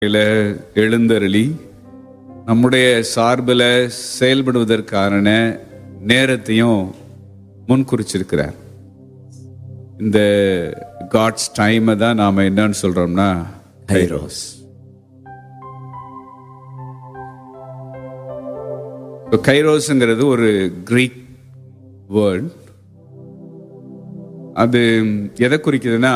எழுந்தருளி நம்முடைய சார்பில் செயல்படுவதற்கான நேரத்தையும் முன்குறிச்சிருக்கிறார் இந்த காட்ஸ் டைமை தான் நாம் என்னன்னு சொல்றோம்னா கைரோஸ் கைரோஸ்ங்கிறது ஒரு கிரீக் வேர்ட் அது எதை குறிக்குதுன்னா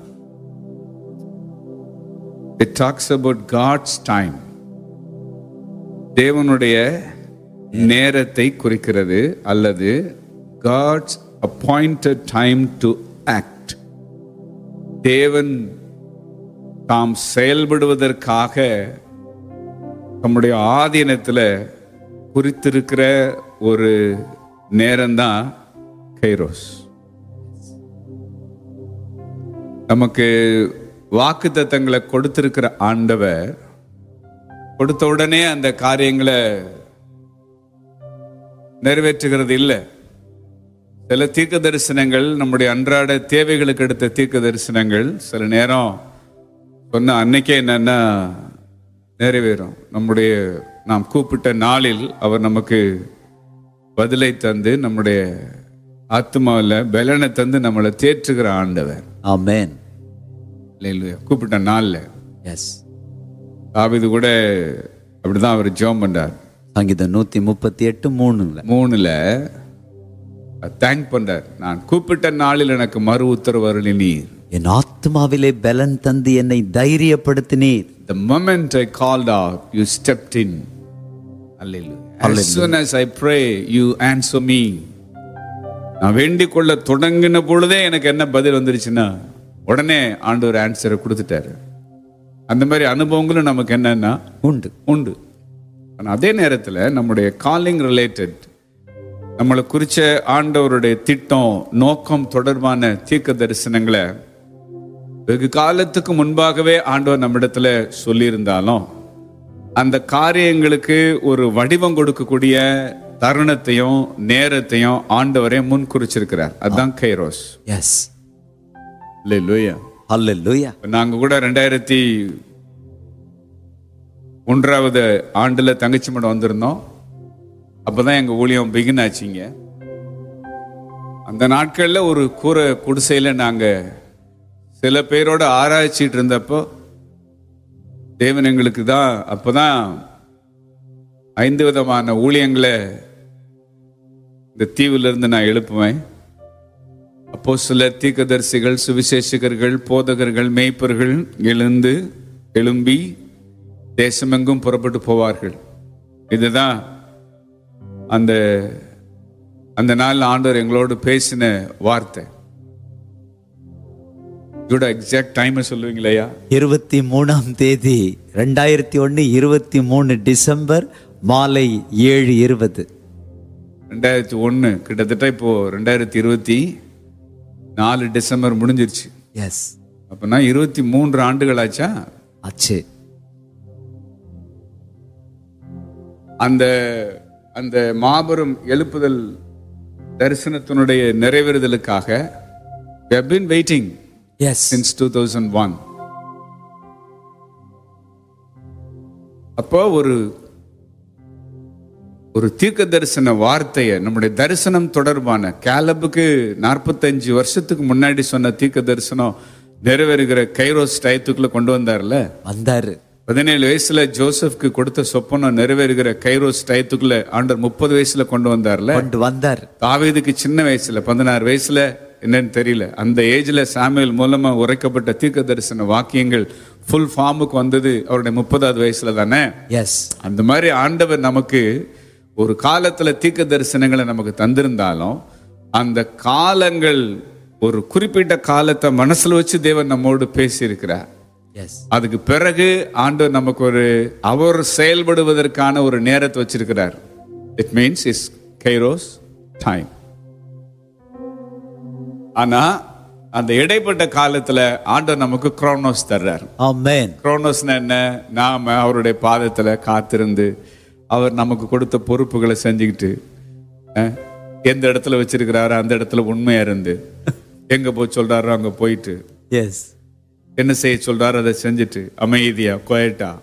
it talks about God's time தேவனுடைய நேரத்தை குறிக்கிறது அல்லது God's appointed time to act தேவன் தாம் செயல்படுவதற்காக நம்முடைய ஆதீனத்தில் குறித்திருக்கிற ஒரு நேரம்தான் கைரோஸ் நமக்கு வாக்கு தத்தங்களை கொடுத்திருக்கிற ஆண்டவர் கொடுத்த உடனே அந்த காரியங்களை நிறைவேற்றுகிறது இல்லை சில தீர்க்க தரிசனங்கள் நம்முடைய அன்றாட தேவைகளுக்கு எடுத்த தீர்க்க தரிசனங்கள் சில நேரம் சொன்ன அன்னைக்கே என்னன்னா நிறைவேறும் நம்முடைய நாம் கூப்பிட்ட நாளில் அவர் நமக்கு பதிலை தந்து நம்முடைய ஆத்மாவில் பலனை தந்து நம்மளை தேற்றுகிற ஆண்டவர் Amen. இல்லையா கூப்பிட்ட நாளில் எஸ் தாவிது கூட அப்படிதான் அவர் ஜெபம் பண்றார் சங்கீதம் நூத்தி முப்பத்தி எட்டு மூணுல மூணுல தேங்க் பண்றார் நான் கூப்பிட்ட நாளில் எனக்கு மறு உத்தரவு அருளினீர் என் ஆத்மாவிலே பலன் தந்து என்னை தைரியப்படுத்தினீர் The moment I called out, you stepped in. Hallelujah. As soon as I pray, you answer me. நான் வேண்டிக் கொள்ள தொடங்கின பொழுதே எனக்கு என்ன பதில் வந்துருச்சுன்னா உடனே ஆண்டவர் ஆன்சரை கொடுத்துட்டாரு அந்த மாதிரி அனுபவங்களும் நமக்கு என்னன்னா உண்டு உண்டு ஆனா அதே நேரத்தில் நம்முடைய காலிங் ரிலேட்டட் நம்மளை குறிச்ச ஆண்டவருடைய திட்டம் நோக்கம் தொடர்பான தீர்க்க தரிசனங்களை வெகு காலத்துக்கு முன்பாகவே ஆண்டவர் நம்மிடத்துல சொல்லியிருந்தாலும் அந்த காரியங்களுக்கு ஒரு வடிவம் கொடுக்கக்கூடிய தருணத்தையும் நேரத்தையும் ஆண்டவரே முன் குறிச்சிருக்கிறார் அதுதான் கைரோஸ் எஸ் இல்லையா அல்லேலூயா நாங்க கூட ரெண்டாயிரத்தி ஒன்றாவது ஆண்டுல தங்கச்சி மடம் வந்திருந்தோம் அப்பதான் எங்க ஊழியம் பிகின் ஆச்சுங்க அந்த நாட்கள்ல ஒரு கூரை குடிசையில நாங்க சில பேரோட ஆராய்ச்சிட்டு இருந்தப்போ தேவன் எங்களுக்கு தான் அப்பதான் ஐந்து விதமான ஊழியங்களை இந்த தீவுல இருந்து நான் எழுப்புவேன் அப்போ சில தீர்க்கதரிசிகள் சுவிசேஷகர்கள் போதகர்கள் மேய்ப்பர்கள் எழுந்து எழும்பி தேசமெங்கும் புறப்பட்டு போவார்கள் இதுதான் அந்த அந்த நாள் ஆண்டவர் எங்களோடு பேசின வார்த்தை இதோட எக்ஸாக்ட் டைம் சொல்லுவீங்களா இருபத்தி மூணாம் தேதி ரெண்டாயிரத்தி ஒண்ணு இருபத்தி மூணு டிசம்பர் மாலை ஏழு இருபது ரெண்டாயிரத்தி ஒன்று கிட்டத்தட்ட இப்போ ரெண்டாயிரத்தி இருபத்தி நாலு டிசம்பர் முடிஞ்சிருச்சு எஸ் அப்போனா இருபத்தி மூன்று ஆண்டுகள் ஆச்சா ஆச்சு அந்த அந்த மாபெரும் எழுப்புதல் தரிசனத்தினுடைய நிறைவேறுதலுக்காக we have been waiting yes since 2001 அப்போ ஒரு ஒரு தீர்க்க தரிசன வார்த்தையை நம்முடைய தரிசனம் தொடர்பான கேலபுக்கு நாற்பத்தஞ்சு வருஷத்துக்கு முன்னாடி சொன்ன தீர்க்க தரிசனம் நிறைவேறுகிற கைரோஸ் டயத்துக்குள்ள கொண்டு வந்தார்ல வந்தாரு பதினேழு வயசுல ஜோசப்க்கு கொடுத்த சொப்பனம் நிறைவேறுகிற கைரோஸ் டயத்துக்குள்ள ஆண்டர் முப்பது வயசுல கொண்டு வந்தார்ல கொண்டு வந்தார் தாவீதுக்கு சின்ன வயசுல பதினாறு வயசுல என்னன்னு தெரியல அந்த ஏஜ்ல சாமுவேல் மூலமா உரைக்கப்பட்ட தீர்க்க தரிசன வாக்கியங்கள் ஃபுல் ஃபார்முக்கு வந்தது அவருடைய முப்பதாவது வயசுல தானே எஸ் அந்த மாதிரி ஆண்டவர் நமக்கு ஒரு காலத்துல தீர்க்க தரிசனங்களை நமக்கு தந்திருந்தாலும் அந்த காலங்கள் ஒரு குறிப்பிட்ட காலத்தை மனசுல வச்சு தேவன் நம்மோடு பேசியிருக்கிறார் எஸ் அதுக்கு பிறகு ஆண்டவர் நமக்கு ஒரு அவர் செயல்படுவதற்கான ஒரு நேரத்தை வச்சிருக்கிறார் it means is kairos time ஆனா அந்த இடைப்பட்ட காலத்துல ஆண்டவர் நமக்கு குரோனோஸ் தர்றார் ஆமென் குரோனோஸ்னா என்ன நாம அவருடைய பாதத்துல காத்திருந்து அவர் நமக்கு கொடுத்த பொறுப்புகளை செஞ்சுக்கிட்டு அஹ், எந்த இடத்துல வச்சிருக்கிறாரோ அந்த இடத்துல உண்மையா இருந்து எங்க போய் சொல்றாரோ அங்க போயிட்டு எஸ் என்ன செய்ய சொல்றாரு அதை செஞ்சுட்டு அமைதியா குயட்டா